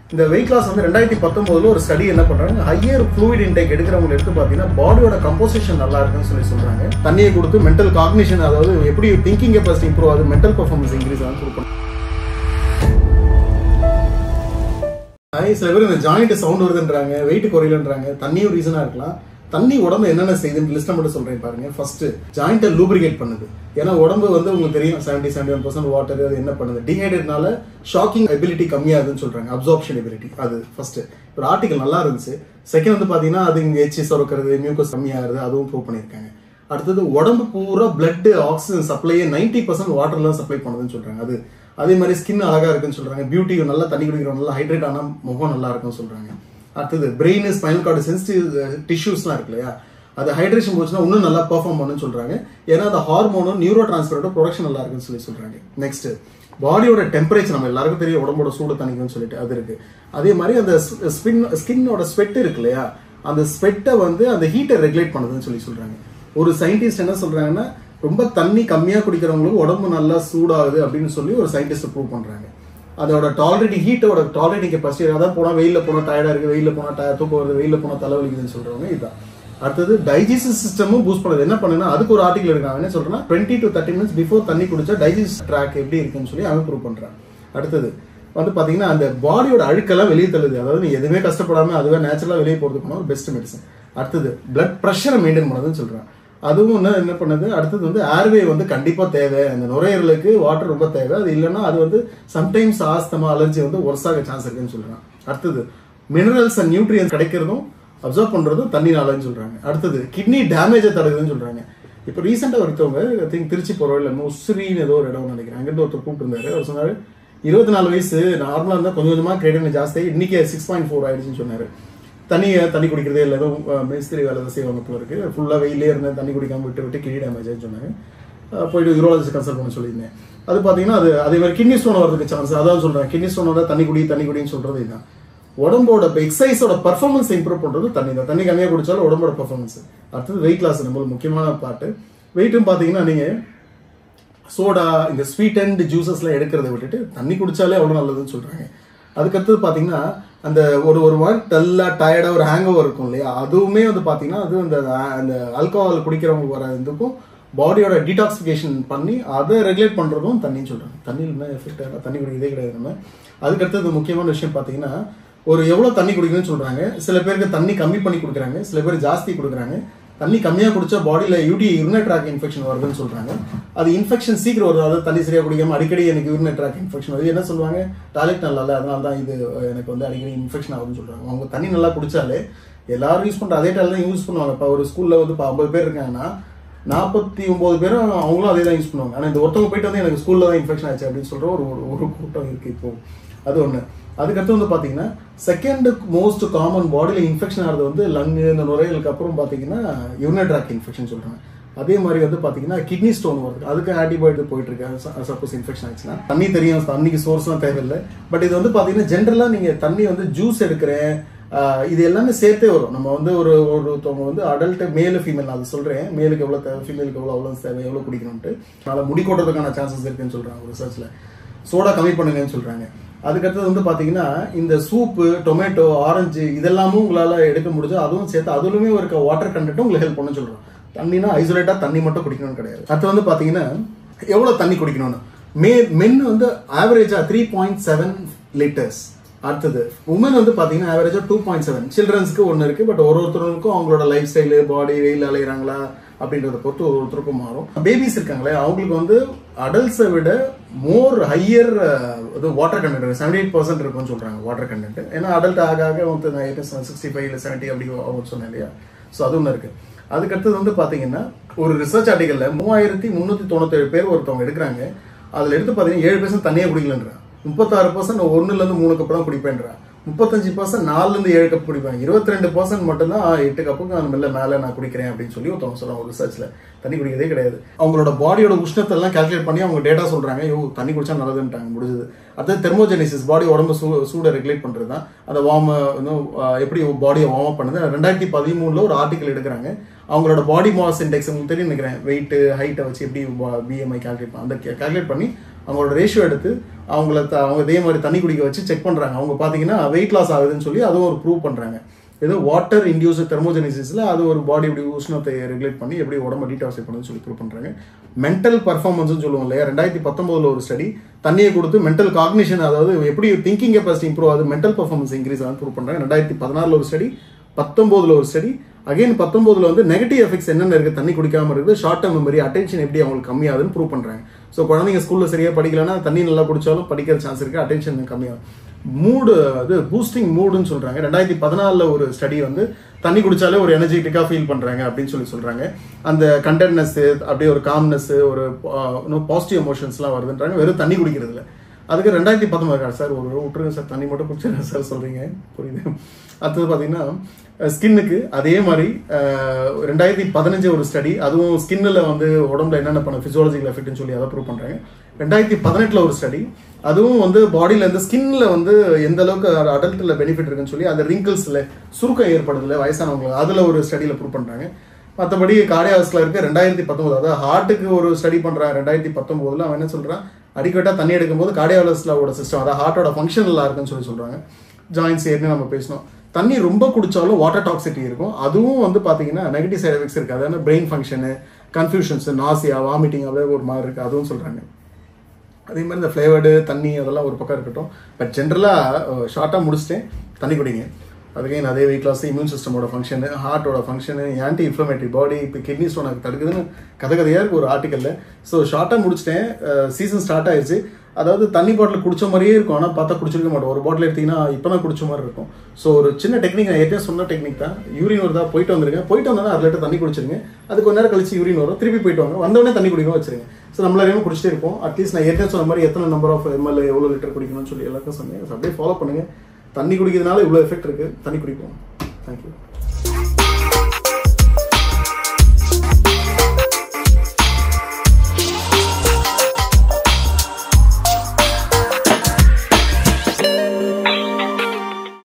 இந்த weight loss வந்து ரெண்டாயிரத்தி பத்தொன்பதுல ஒரு ஸ்டடி என்ன பண்றாங்க ஹையர் ஃப்ளூயிட் இன்டேக் எடுக்கிறவங்க எடுத்து பார்த்தீங்கன்னா பாடியோட கம்போசிஷன் நல்லா இருக்குன்னு சொல்லி சொல்றாங்க தண்ணியை கொடுத்து மென்டல் காக்னிஷன் அதாவது எப்படி திங்கிங் கெப்பாசிட்டி இம்ப்ரூவ் ஆகுது மென்டல் பர்ஃபார்மன்ஸ் இன்க்ரீஸ் ஆகும் கொடுக்கணும் சில பேர் இந்த ஜாயிண்ட் சவுண்ட் வருதுன்றாங்க வெயிட் குறையலன்றாங்க தண்ணியும் ரீசனா இருக்கலாம் தண்ணி உடம்பு என்னென்ன செய்யுதுன்னு லிஸ்ட் மட்டும் சொல்றேன் பாருங்க ஃபர்ஸ்ட் ஜாயிண்ட்டை லூப்ரிகேட் பண்ணுது ஏன்னா உடம்பு வந்து உங்களுக்கு தெரியும் seventy seventy one percent water அது என்ன பண்ணுது டீஹைட்ரேட்னால ஷாக்கிங் எபிலிட்டி கம்மியாகுதுன்னு சொல்றாங்க அப்சார்ப்ஷன் எபிலிட்டி அது ஃபர்ஸ்ட் ஒரு ஆர்டிகல் நல்லா இருந்துச்சு செகண்ட் வந்து பாத்தீங்கன்னா அது இங்க எச்சி சுரக்கிறது மியூக்கஸ் கம்மியாகிறது அதுவும் ப்ரூவ் பண்ணியிருக்காங்க அடுத்தது உடம்பு பூரா பிளட் ஆக்சிஜன் சப்ளையே நைன்டி பர்சன்ட் வாட்டர்ல சப்ளை பண்ணுதுன்னு சொல்றாங்க அது அதே மாதிரி ஸ்கின் அழகா இருக்குன்னு சொல்றாங்க பியூட்டி நல்லா தண்ணி குடிக்கிறோம் நல்லா ஹைட்ரேட் ஆனா முகம் நல்லா இருக்குன்னு சொல்றாங்க அடுத்தது பிரெயின் ஸ்பைனல் கார்டு சென்சிட்டிவ் டிஷ்யூஸ்லாம் இருக்கு இல்லையா அது ஹைட்ரேஷன் போச்சுன்னா இன்னும் நல்லா பெர்ஃபார்ம் பண்ணுன்னு சொல்றாங்க ஏன்னா அந்த ஹார்மோனும் நியூரோ டிரான்ஸ்பரோட ப்ரொடக்ஷன் நல்லா இருக்குன்னு சொல்லி சொல்றாங்க நெக்ஸ்ட் பாடியோட டெம்பரேச்சர் நம்ம எல்லாருக்கும் தெரியும் உடம்போட சூடு தணிக்கும்னு சொல்லிட்டு அது இருக்கு அதே மாதிரி அந்த ஸ்பின் ஸ்கின்னோட ஸ்வெட் இருக்கு இல்லையா அந்த ஸ்வெட்டை வந்து அந்த ஹீட்டை ரெகுலேட் பண்ணுதுன்னு சொல்லி சொல்றாங்க ஒரு சயின்டிஸ்ட் என்ன சொல்றாங்கன்னா ரொம்ப தண்ணி கம்மியா குடிக்கிறவங்களுக்கு உடம்பு நல்லா சூடாகுது அப்படின்னு சொல்லி ஒரு சயின்டிஸ்ட் ப்ரூவ் பண்றாங்க அதோட டாலரேட்டிங் ஹீட்டோட டாலரேட்டிங் கெப்பாசிட்டி அதாவது போனா வெயில போனா டயர்டா இருக்கு வெயில போனா டய- தூக்கம் வருது வெயில போனா தலைவலிக்குதுன்னு சொல்றவங்க இதுதான் அடுத்தது டைஜஸ்டிவ் சிஸ்டமும் பூஸ்ட் பண்ணுது என்ன பண்ணுன்னா அதுக்கு ஒரு ஆர்டிகல் இருக்காங்க என்ன சொல்றேன்னா twenty to thirty minutes before தண்ணி குடிச்சா டைஜஸ்ட் ட்ராக் எப்படி இருக்குன்னு சொல்லி அவன் ப்ரூவ் பண்றான் அடுத்தது வந்து பாத்தீங்கன்னா அந்த பாடியோட அழுக்கெல்லாம் வெளியே தள்ளுது அதாவது நீ எதுவுமே கஷ்டப்படாம அதுவே நேச்சுரலா வெளியே போறதுக்கு ஒரு பெஸ்ட் மெடிசன் அடுத்தது பிளட் ப்ரெஷரை மெயின்டைன் பண்ணுதுன்னு சொல்றான் அதுவும் என்ன என்ன பண்ணுது அடுத்தது வந்து ஏர்வே வந்து கண்டிப்பா தேவை அந்த நுரையீரலுக்கு வாட்டர் ரொம்ப தேவை அது இல்லைன்னா அது வந்து சம்டைம்ஸ் ஆஸ்தமா அலர்ஜி வந்து ஒர்ஸாக சான்ஸ் இருக்குன்னு சொல்றான் அடுத்தது மினரல்ஸ் அண்ட் நியூட்ரியன்ஸ் கிடைக்கிறதும் அப்சர்வ் பண்றதும் தண்ணினாலன்னு சொல்றாங்க அடுத்தது கிட்னி டேமேஜை தடுக்குதுன்னு சொல்றாங்க இப்போ ரீசெண்டா ஒருத்தவங்க ஐ திங்க் திருச்சி போறோம் இல்லை முஸ்ரீன்னு ஏதோ ஒரு இடம் நினைக்கிறேன் அங்கிருந்து ஒருத்தர் கூப்பிட்டு இருந்தாரு அவர் சொன்னாரு இருபத்தி நாலு வயசு நார்மலா இருந்தா கொஞ்சம் கொஞ்சமா கிரெடிட் ஜாஸ்தி இன்னைக்கு சிக்ஸ் பாயிண்ட் ஃபோர் ஆயிடுச்சுன்னு சொன்னாரு தண்ணியை தண்ணி குடிக்கிறதே இல்லை ஏதோ அஹ், மேஸ்திரி வேலை தான் செய்வாங்க போல இருக்கு ஃபுல்லாக வெயிலே இருந்தேன் தண்ணி குடிக்காம விட்டு விட்டு கிட்னி டேமேஜ் ஆயிடுச்சு சொன்னாங்க அஹ், போயிட்டு யூரோலஜிஸ்ட் கன்சல்ட் பண்ண சொல்லியிருந்தேன் அது பார்த்தீங்கன்னா அது அதே மாதிரி கிட்னி ஸ்டோன் வரதுக்கு சான்ஸ் அதான் சொல்றேன் கிட்னி ஸ்டோன் வந்தா தண்ணி குடி தண்ணி குடின்னு சொல்றது இதுதான் உடம்போட எக்ஸசைஸோட பர்ஃபார்மன்ஸ் இம்ப்ரூவ் பண்றது தண்ணி தான் தண்ணி கம்மியாக குடிச்சாலும் உடம்போட பர்ஃபார்மன்ஸ் அடுத்தது வெயிட் லாஸ் நம்மளுக்கு முக்கியமான பாட்டு வெயிட்டும் பார்த்தீங்கன்னா நீங்க சோடா இந்த ஸ்வீட் அண்ட் ஜூசஸ்லாம் எடுக்கிறத விட்டுட்டு தண்ணி குடிச்சாலே அவ்வளோ நல்லதுன்னு சொல்றாங்க அதுக்கடுத்தது பார்த்தீங்கன்னா அந்த ஒரு ஒரு மாதிரி டல்லா டயர்டா ஒரு ஹேங் ஓவர் இருக்கும் இல்லையா அதுவுமே வந்து பார்த்தீங்கன்னா அது அந்த அந்த ஆல்கஹால் குடிக்கிறவங்க வர இதுக்கும் பாடியோட டீடாக்சிஃபிகேஷன் பண்ணி அதை ரெகுலேட் பண்றதும் தண்ணின்னு சொல்றாங்க தண்ணியில் என்ன எஃபெக்ட் தண்ணி குடிக்கிறதே கிடையாது நம்ம அதுக்கடுத்தது முக்கியமான விஷயம் பார்த்தீங்கன்னா ஒரு எவ்வளவு தண்ணி குடிக்கணும்னு சொல்றாங்க சில பேருக்கு தண்ணி கம்மி பண்ணி கொடுக்குறாங்க சில பேர் ஜாஸ்தி கொடுக்குறாங்க தண்ணி கம்மியா குடிச்சா பாடியில யூடி யூரினரி ட்ராக் இன்ஃபெக்ஷன் வருதுன்னு சொல்றாங்க அது இன்ஃபெக்ஷன் சீக்கிரம் வருது அதாவது தண்ணி சரியா குடிக்காம அடிக்கடி எனக்கு யூரினரி ட்ராக் இன்ஃபெக்ஷன் வருது என்ன சொல்லுவாங்க டாய்லெட் நல்லா இல்லை அதனால தான் இது அஹ், எனக்கு வந்து அடிக்கடி இன்ஃபெக்ஷன் ஆகுதுன்னு சொல்றாங்க அவங்க தண்ணி நல்லா குடிச்சாலே எல்லாரும் யூஸ் பண்ற அதே டாய்லெட் தான் யூஸ் பண்ணுவாங்க இப்போ ஒரு ஸ்கூல்ல வந்து இப்போ ஐம்பது பேர் இருக்காங்கன்னா நாற்பத்தி ஒன்பது பேரும் அவங்களும் அதே தான் யூஸ் பண்ணுவாங்க ஆனா இந்த ஒருத்தவங்க போயிட்டு வந்து எனக்கு ஸ்கூல்ல தான் இன்ஃபெக்ஷன் ஆச்சு அப்படின்னு சொல்ற ஒரு ஒரு- ஒரு கூட்டம் இருக்கு இப்போ அது ஒண்ணு அதுக்கடுத்து வந்து பாத்தீங்கன்னா செகண்ட் மோஸ்ட் காமன் பாடியில இன்ஃபெக்ஷன் ஆகிறது வந்து லங் இந்த நுரையீரலுக்கு அப்புறம் பாத்தீங்கன்னா யூரினரி ட்ராக் இன்ஃபெக்ஷன் சொல்றாங்க அதே மாதிரி வந்து பாத்தீங்கன்னா கிட்னி ஸ்டோன் வருது அதுக்கு ஆன்டிபயோட்டிக் போயிட்டு இருக்கு சப்போஸ் இன்ஃபெக்ஷன் ஆச்சுன்னா தண்ணி தெரியும் தண்ணிக்கு சோர்ஸ்லாம் தேவையில்லை பட் இது வந்து பாத்தீங்கன்னா ஜென்ரலா நீங்க தண்ணி வந்து ஜூஸ் எடுக்கிறேன் ஆஹ் இது எல்லாமே சேர்த்தே வரும் நம்ம வந்து ஒரு ஒருத்தவங்க வந்து அடல்ட் மேலு ஃபீமேல் நான் அது சொல்றேன் மேலுக்கு எவ்வளவு தேவை ஃபீமேலுக்கு எவ்வளவு அவ்வளவு தேவை எவ்வளவு குடிக்கணும்ட்டு அதனால முடி கொட்டுறதுக்கான சான்சஸ் இருக்குன்னு சொல்றாங்க ஒரு ரிசர்ச்ல சோடா கம்மி பண்ணுங்கன்னு சொல்றாங்க அதுக்கடுத்தது வந்து பாத்தீங்கன்னா இந்த சூப்பு டொமேட்டோ ஆரஞ்சு இதெல்லாமும் உங்களால எடுக்க முடிஞ்சு அதுவும் சேர்த்து அதுலயுமே இருக்க வாட்டர் கண்டென்ட்டும் உங்களுக்கு ஹெல்ப் பண்ணு சொல்றோம் தண்ணினா ஐசோலேட்டா தண்ணி மட்டும் குடிக்கணும்னு கிடையாது அடுத்து வந்து பாத்தீங்கன்னா எவ்வளவு தண்ணி குடிக்கணும்னு மே மென் வந்து ஆவரேஜா த்ரீ பாயிண்ட் செவன் லிட்டர்ஸ் அடுத்தது உமன் வந்து பாத்தீங்கன்னா ஆவரேஜா டூ பாயிண்ட் செவன் சில்ட்ரன்ஸ்க்கு ஒன்று இருக்கு பட் ஒரு ஒருத்தருக்கும் அவங்களோட லைஃப் ஸ்டைலு பாடி வெயில் அலைகிறாங்களா அப்படின்றத பொறுத்து ஒரு ஒருத்தருக்கும் மாறும் பேபிஸ் இருக்காங்களே அவங்களுக்கு வந்து அடல்ட்ஸை விட மோர் ஹையர் இது water content seventy eight percent இருக்கும்னு சொல்றாங்க வாட்டர் கண்டென்ட் ஏன்னா அடல்ட் ஆக ஆக வந்து சிக்ஸ்டி ஃபைவ் இல்லை செவன்ட்டி அப்படி அவங்க சொன்னேன் இல்லையா ஸோ அது ஒன்று இருக்கு அதுக்கடுத்தது வந்து பாத்தீங்கன்னா ஒரு ரிசர்ச் ஆர்டிகல்ல மூவாயிரத்தி முந்நூற்றி தொண்ணூத்தேழு பேர் ஒருத்தவங்க எடுக்கிறாங்க அதுல எடுத்து பாத்தீங்கன்னா ஏழு பர்சன்ட் தண்ணியே குடிக்கலன்றான் முப்பத்தாறு பர்சன்ட் ஒன்னுல இருந்து மூணு கப் தான் குடிப்பேன்றான் முப்பத்தஞ்சு பர்சன்ட் நாலுல இருந்து ஏழு கப் குடிப்பேன் இருபத்தி ரெண்டு பர்சன்ட் மட்டும் தான் எட்டு கப்புக்கு நான் மெல்ல மேல நான் குடிக்கிறேன் அப்படின்னு சொல்லி ஒருத்தவங்க சொல்றாங்க ஒரு ரிசர்ச்ல தண்ணி குடிக்கிறதே கிடையாது அவங்களோட பாடியோட உஷ்ணத்தை எல்லாம் கால்குலேட் பண்ணி அவங்க டேட்டா சொல்றாங்க யோ தண்ணி குடிச்சா நல்லதுன்றாங்க முடிஞ்சது அடுத்தது தெர்மோஜெனிசிஸ் பாடி உடம்பு சூ சூடை ரெகுலேட் பண்றது தான் அந்த வார்ம் எப்படி பாடியை வார்ம் அப் பண்ணுது ரெண்டாயிரத்தி பதிமூணுல ஒரு ஆர்டிகல் எடுக்கிறாங்க அவங்களோட பாடி மாஸ் இண்டெக்ஸ் உங்களுக்கு தெரியும் நினைக்கிறேன் வெயிட் ஹைட்டை வச்சு எப்படி பிஎம்ஐ கால்குலேட் பண்ண அந்த கால்குலேட் பண்ணி அவங்களோட ரேஷியோ எடுத்து அவங்கள த- அவங்க இதே மாதிரி தண்ணி குடிக்க வச்சு செக் பண்றாங்க அவங்க பாத்தீங்கன்னா வெயிட் லாஸ் ஆகுதுன்னு சொல்லி அதுவும் ஒரு ப்ரூவ் பண்றாங்க ஏதோ வாட்டர் இன்டியூஸ் தெர்மோஜெனிசிஸ்ல அது ஒரு பாடி எப்படி உஷ்ணத்தை ரெகுலேட் பண்ணி எப்படி உடம்ப டீடாக்ஸை பண்ணுன்னு சொல்லி ப்ரூவ் பண்றாங்க மென்டல் பர்ஃபார்மன்ஸ் சொல்லுவோம் இல்லையா ரெண்டாயிரத்தி பத்தொன்பதுல ஒரு ஸ்டடி தண்ணியை கொடுத்து மென்டல் காக்னிஷன் அதாவது எப்படி திங்கிங் கெப்பாசிட்டி இம்ப்ரூவ் ஆகுது மென்டல் பர்ஃபார்மன்ஸ் இன்க்ரீஸ் ஆகுது ப்ரூவ் பண்றாங்க ரெண்டாயிரத்தி பதினாறுல ஒரு ஸ்டடி பத்தொன்பதுல ஒரு ஸ்டடி அகைன் பத்தொன்பதுல வந்து நெகட்டிவ் எஃபெக்ட்ஸ் என்னென்ன இருக்கு தண்ணி குடிக்காம இருக்குது ஷார்ட் டர்ம் மெமரி அட்டென்ஷன் எப்படி அவங்களுக்கு கம்மியாகுதுன்னு ப்ரூவ் பண்றாங்க ஸோ குழந்தைங்க ஸ்கூல்ல சரியா படிக்கலன்னா தண்ணி நல்லா குடிச்சாலும் படிக்கிற சான்ஸ் இருக்கு அட்டென்ஷன் கம்மியாகும் மூடு அது பூஸ்டிங் மூடுன்னு சொல்றாங்க ரெண்டாயிரத்தி பதினாலுல ஒரு ஸ்டடி வந்து தண்ணி குடிச்சாலே ஒரு எனர்ஜெட்டிக்கா ஃபீல் பண்றாங்க அப்படின்னு சொல்லி சொல்றாங்க அந்த கண்டென்ட்னஸ் அப்படியே ஒரு காம்னஸ் ஒரு பாசிட்டிவ் எமோஷன்ஸ்லாம் வருதுன்றாங்க வெறும் தண்ணி குடிக்கிறதுல அதுக்கு ரெண்டாயிரத்தி பத்தொன்பது சார் ஒரு விட்டுருங்க சார் தண்ணி மட்டும் குடிச்சிருங்க சார் சொல்றீங்க புரியுது அடுத்தது பார்த்தீங்கன்னா ஸ்கின்னுக்கு அதே மாதிரி அஹ், ரெண்டாயிரத்தி பதினஞ்சு ஒரு ஸ்டடி அதுவும் ஸ்கின்னில் வந்து உடம்புல என்னென்ன பண்ண ஃபிசியாலஜிக்கல் எஃபெக்ட்னு சொல்லி அதை ப்ரூவ் பண்ணுறாங்க ரெண்டாயிரத்தி பதினெட்டில் ஒரு ஸ்டடி அதுவும் வந்து பாடியில் இந்த ஸ்கின்ல வந்து எந்த அளவுக்கு அடல்ட்டில் பெனிஃபிட் இருக்குன்னு சொல்லி அந்த ரிங்கிள்ஸில் சுருக்கம் ஏற்படுதுல வயசானவங்களுக்கு அதில் ஒரு ஸ்டடியில் ப்ரூவ் பண்ணுறாங்க மற்றபடி கார்டியாஸ்ல இருக்கு ரெண்டாயிரத்தி பத்தொன்பது அதாவது ஹார்ட்டுக்கு ஒரு ஸ்டடி பண்றான் ரெண்டாயிரத்தி பத்தொன்பதுல அவன் என்ன சொல்றான் அடிக்கட்டா தண்ணி எடுக்கும்போது கார்டியாலஜிஸ்டோட சிஸ்டம் அதாவது ஹார்ட்டோட ஃபங்க்ஷன் நல்லா இருக்குன்னு சொல்லி சொல்றாங்க ஜாயின்ஸ் ஏற்கனவே நம்ம பேசணும் தண்ணி ரொம்ப குடிச்சாலும் வாட்டர் டாக்ஸிட்டி இருக்கும் அதுவும் வந்து பாத்தீங்கன்னா நெகட்டிவ் சைடு எஃபெக்ட்ஸ் இருக்கு அதாவது brain function confusions nausea vomiting அப்படியே ஒரு மாதிரி இருக்கு அதுவும் சொல்றாங்க அதே மாதிரி இந்த ஃப்ளேவர்டு தண்ணி அதெல்லாம் ஒரு பக்கம் இருக்கட்டும் பட் ஜென்ரலாக ஷார்ட்டாக முடிச்சிட்டேன் தண்ணி குடிங்க அதுக்கே அதே வெயிட் லாஸ் இம்யூன் சிஸ்டமோட ஃபங்க்ஷனு ஹார்ட்டோட ஃபங்க்ஷனு ஆன்டி இன்ஃப்ளமேட்டரி பாடி இப்போ கிட்னி ஸ்டோன் அது தடுக்குதுன்னு கதை கதையாக இருக்கு ஒரு ஆர்டிக்கலில் ஸோ ஷார்ட்டாக முடிச்சிட்டேன் சீசன் ஸ்டார்ட் ஆயிடுச்சு அதாவது தண்ணி பாட்டில் குடிச்ச மாதிரியே இருக்கும் ஆனால் பார்த்தா குடிச்சிருக்க மாட்டோம் ஒரு பாட்டில் எடுத்தீங்கன்னா இப்போ தான் குடிச்ச மாதிரி இருக்கும் ஸோ ஒரு சின்ன டெக்னிக் நான் ஏற்கனவே சொன்ன டெக்னிக் தான் யூரின் வருதா போயிட்டு வந்துருங்க போயிட்டு வந்தோன்னா அது லிட்டர் தண்ணி குடிச்சிருங்க அது கொஞ்ச நேரம் கழிச்சு யூரின் வரும் திருப்பி போயிட்டு வாங்க வந்தோடனே தண்ணி குடிக்கணும் வச்சிருங்க ஸோ நம்மள அறியாம குடிச்சிட்டே இருப்போம் அட்லீஸ்ட் நான் ஏற்கனவே சொன்ன மாதிரி எத்தனை நம்பர் ஆஃப் எம்எல் எவ்வளோ லிட்டர் குடிக்கணும்னு சொல்லி எல்லாருக்கும் சொன்னேன் So அப்படியே ஃபாலோ பண்ணுங்க தண்ணி குடிக்கிறதுனால இவ்வளோ எஃபெக்ட் இருக்கு தண்ணி குடிப்போம் தேங்க்யூ